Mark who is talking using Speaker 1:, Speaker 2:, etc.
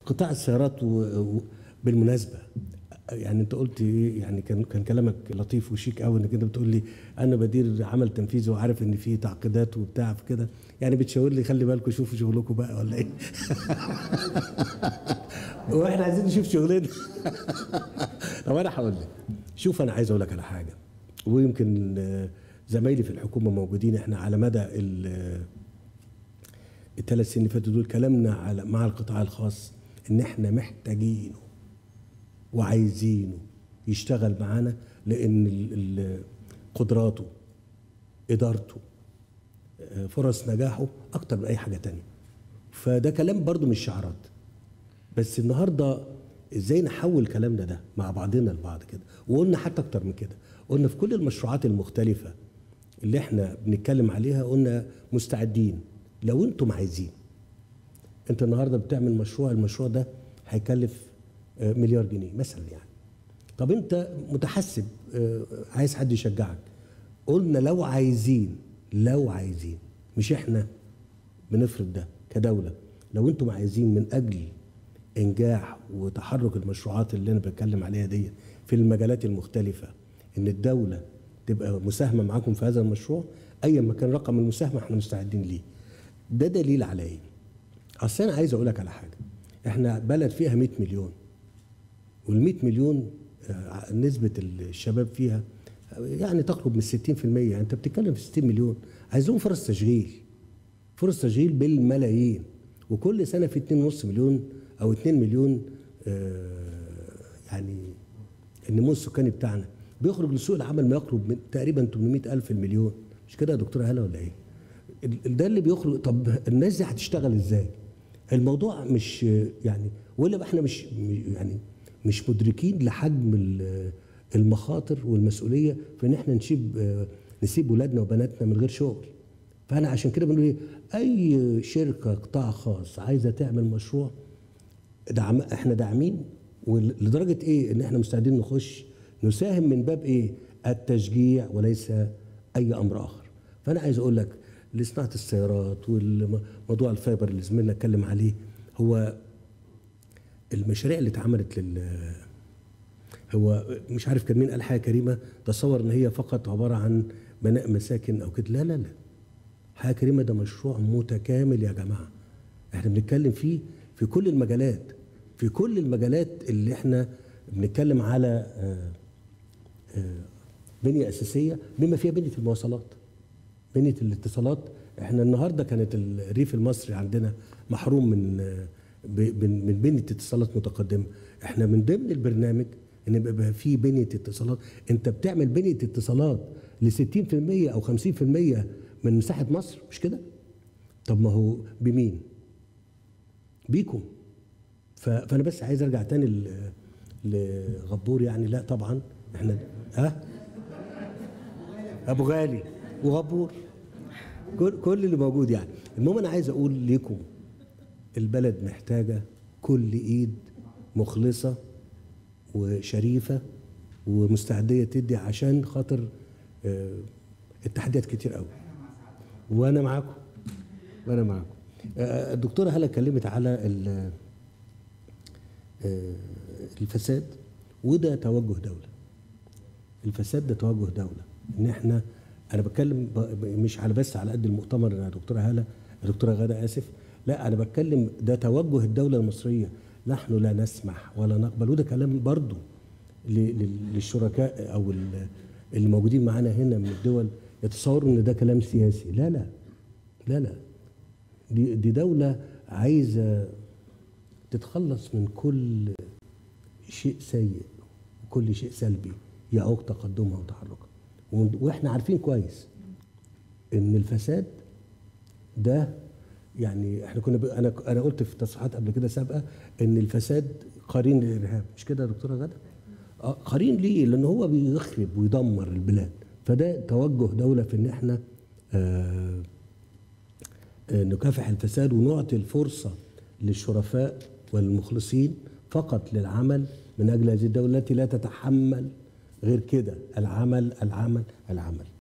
Speaker 1: قطاع السيارات و... و... بالمناسبه يعني انت قلت ايه يعني كان كان كلامك لطيف وشيك قوي انك انت بتقول لي انا بدير عمل تنفيذي وعارف ان في تعقيدات وبتاع في كده يعني بتشاور لي خلي بالكم شوفوا شغلكم بقى ولا ايه واحنا عايزين نشوف شغلنا طب انا هقول لك شوف انا عايز اقول لك على حاجه ويمكن آه، زمايلي في الحكومه موجودين احنا على مدى ال- الثلاث سنين اللي فاتوا دول كلامنا على مع القطاع الخاص ان احنا محتاجينه وعايزينه يشتغل معانا لان ال- ال- قدراته ادارته آه، فرص نجاحه اكتر من اي حاجه تانية فده كلام برضو مش شعارات بس النهارده ازاي نحول كلامنا ده مع بعضنا البعض كده وقلنا حتى اكتر من كده قلنا في كل المشروعات المختلفه اللي احنا بنتكلم عليها قلنا مستعدين لو انتم عايزين انت النهارده بتعمل مشروع المشروع ده هيكلف آه، مليار جنيه مثلا يعني طب انت متحسب آه، عايز حد يشجعك قلنا لو عايزين لو عايزين مش احنا بنفرض ده كدوله لو انتم عايزين من اجل انجاح وتحرك المشروعات اللي انا بتكلم عليها دي في المجالات المختلفه ان الدوله تبقى مساهمه معاكم في هذا المشروع ايا ما كان رقم المساهمه احنا مستعدين ليه ده دليل على ايه اصل انا عايز اقول لك على حاجه احنا بلد فيها 100 مليون وال 100 مليون آه، نسبة الشباب فيها يعني تقرب من 60% يعني انت بتتكلم في 60 مليون عايزين فرص تشغيل فرص تشغيل بالملايين وكل سنة في 2.5 مليون او 2 مليون آه، يعني النمو السكاني بتاعنا بيخرج لسوق العمل ما يقرب من تقريبا 800 ألف المليون مش كده يا دكتورة هلا ولا ايه؟ ال- ده اللي بيخرج طب الناس دي هتشتغل ازاي؟ الموضوع مش يعني ولا بقى احنا مش يعني مش مدركين لحجم ال- المخاطر والمسؤوليه في ان احنا نسيب نسيب ولادنا وبناتنا من غير شغل فانا عشان كده بنقول ايه اي شركه قطاع خاص عايزه تعمل مشروع دعم احنا داعمين ولدرجه ايه ان احنا مستعدين نخش نساهم من باب ايه التشجيع وليس اي امر اخر فانا عايز اقول لك لصناعه السيارات والموضوع الفايبر اللي زميلنا اتكلم عليه هو المشاريع اللي اتعملت لل هو مش عارف كان مين قال حاجه كريمه تصور ان هي فقط عباره عن بناء مساكن او كده لا لا لا حاجه كريمه ده مشروع متكامل يا جماعه احنا بنتكلم فيه في كل المجالات في كل المجالات اللي احنا بنتكلم على آه، آه، بنيه اساسيه بما فيها بنيه المواصلات بنيه الاتصالات احنا النهارده كانت الريف المصري عندنا محروم من آه، ب- من من بنيه اتصالات متقدمه احنا من ضمن البرنامج ان يبقى في بنيه اتصالات انت بتعمل بنيه اتصالات ل 60% او 50% من مساحه مصر مش كده طب ما هو بمين بيكم ف- فانا بس عايز ارجع تاني ل- لغبور يعني لا طبعا احنا ها ابو غالي وغبور كل كل اللي موجود يعني المهم انا عايز اقول لكم البلد محتاجه كل ايد مخلصه وشريفه ومستعديه تدي عشان خاطر آه، التحديات كتير قوي وانا معاكم وانا معاكم آه، الدكتوره هلا اتكلمت على ال- آه، الفساد وده توجه دوله الفساد ده توجه دوله ان احنا انا بتكلم ب- ب- مش على بس على قد المؤتمر يا دكتوره هاله يا دكتوره غاده اسف لا انا بتكلم ده توجه الدوله المصريه نحن لا نسمح ولا نقبل وده كلام برضو ل- لل- للشركاء او ال- اللي موجودين معانا هنا من الدول يتصوروا ان ده كلام سياسي لا لا لا لا دي دي دوله عايزه تتخلص من كل شيء سيء وكل شيء سلبي يعوق تقدمها وتحركها ون- واحنا عارفين كويس ان الفساد ده يعني احنا كنا ب... انا انا قلت في تصريحات قبل كده سابقه ان الفساد قرين للارهاب مش كده يا دكتوره غاده؟ اه قرين ليه؟ لان هو بيخرب ويدمر البلاد فده توجه دوله في ان احنا آه آه، نكافح الفساد ونعطي الفرصة للشرفاء والمخلصين فقط للعمل من أجل هذه الدولة التي لا تتحمل غير كده العمل العمل العمل